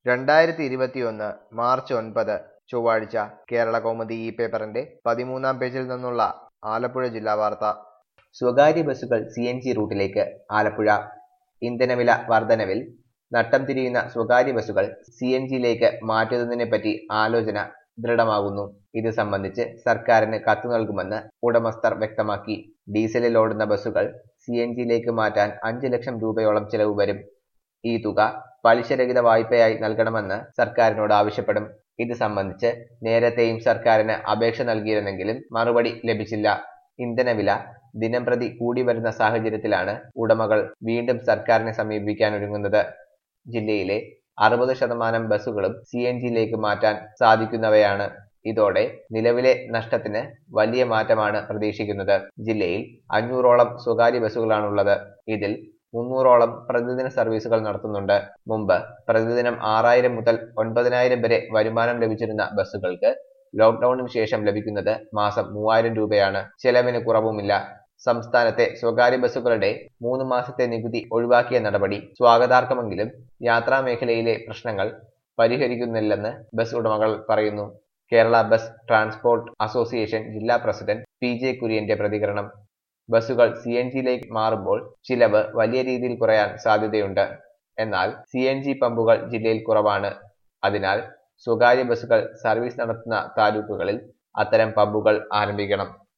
രണ്ടായിരത്തി ഇരുപത്തിയൊന്ന് മാർച്ച് ഒൻപത് ചൊവ്വാഴ്ച കേരള കൗമുദി ഈ പേപ്പറിന്റെ പതിമൂന്നാം പേജിൽ നിന്നുള്ള ആലപ്പുഴ ജില്ലാ വാർത്ത സ്വകാര്യ ബസ്സുകൾ സി എൻ ജി റൂട്ടിലേക്ക് ആലപ്പുഴ ഇന്ധനവില വർധനവിൽ നട്ടം തിരിയുന്ന സ്വകാര്യ ബസ്സുകൾ സി എൻ ജിയിലേക്ക് മാറ്റുന്നതിനെപ്പറ്റി ആലോചന ദൃഢമാകുന്നു ഇത് സംബന്ധിച്ച് സർക്കാരിന് കത്ത് നൽകുമെന്ന് ഉടമസ്ഥർ വ്യക്തമാക്കി ഡീസലിൽ ഓടുന്ന ബസ്സുകൾ സി എൻ ജിയിലേക്ക് മാറ്റാൻ അഞ്ച് ലക്ഷം രൂപയോളം ചെലവ് വരും ഈ തുക പലിശരഹിത വായ്പയായി നൽകണമെന്ന് സർക്കാരിനോട് ആവശ്യപ്പെടും ഇത് സംബന്ധിച്ച് നേരത്തെയും സർക്കാരിന് അപേക്ഷ നൽകിയിരുന്നെങ്കിലും മറുപടി ലഭിച്ചില്ല ഇന്ധനവില ദിനംപ്രതി കൂടി വരുന്ന സാഹചര്യത്തിലാണ് ഉടമകൾ വീണ്ടും സർക്കാരിനെ സമീപിക്കാൻ ഒരുങ്ങുന്നത് ജില്ലയിലെ അറുപത് ശതമാനം ബസ്സുകളും സി എൻ ജിയിലേക്ക് മാറ്റാൻ സാധിക്കുന്നവയാണ് ഇതോടെ നിലവിലെ നഷ്ടത്തിന് വലിയ മാറ്റമാണ് പ്രതീക്ഷിക്കുന്നത് ജില്ലയിൽ അഞ്ഞൂറോളം സ്വകാര്യ ബസ്സുകളാണുള്ളത് ഇതിൽ മുന്നൂറോളം പ്രതിദിന സർവീസുകൾ നടത്തുന്നുണ്ട് മുമ്പ് പ്രതിദിനം ആറായിരം മുതൽ ഒൻപതിനായിരം വരെ വരുമാനം ലഭിച്ചിരുന്ന ബസ്സുകൾക്ക് ലോക്ക്ഡൌണിന് ശേഷം ലഭിക്കുന്നത് മാസം മൂവായിരം രൂപയാണ് ചെലവിന് കുറവുമില്ല സംസ്ഥാനത്തെ സ്വകാര്യ ബസ്സുകളുടെ മൂന്ന് മാസത്തെ നികുതി ഒഴിവാക്കിയ നടപടി സ്വാഗതാർഹമെങ്കിലും യാത്രാ മേഖലയിലെ പ്രശ്നങ്ങൾ പരിഹരിക്കുന്നില്ലെന്ന് ബസ് ഉടമകൾ പറയുന്നു കേരള ബസ് ട്രാൻസ്പോർട്ട് അസോസിയേഷൻ ജില്ലാ പ്രസിഡന്റ് പി ജെ കുര്യന്റെ പ്രതികരണം ബസ്സുകൾ സി എൻ ജിയിലേക്ക് മാറുമ്പോൾ ചിലവ് വലിയ രീതിയിൽ കുറയാൻ സാധ്യതയുണ്ട് എന്നാൽ സി എൻ ജി പമ്പുകൾ ജില്ലയിൽ കുറവാണ് അതിനാൽ സ്വകാര്യ ബസ്സുകൾ സർവീസ് നടത്തുന്ന താലൂക്കുകളിൽ അത്തരം പമ്പുകൾ ആരംഭിക്കണം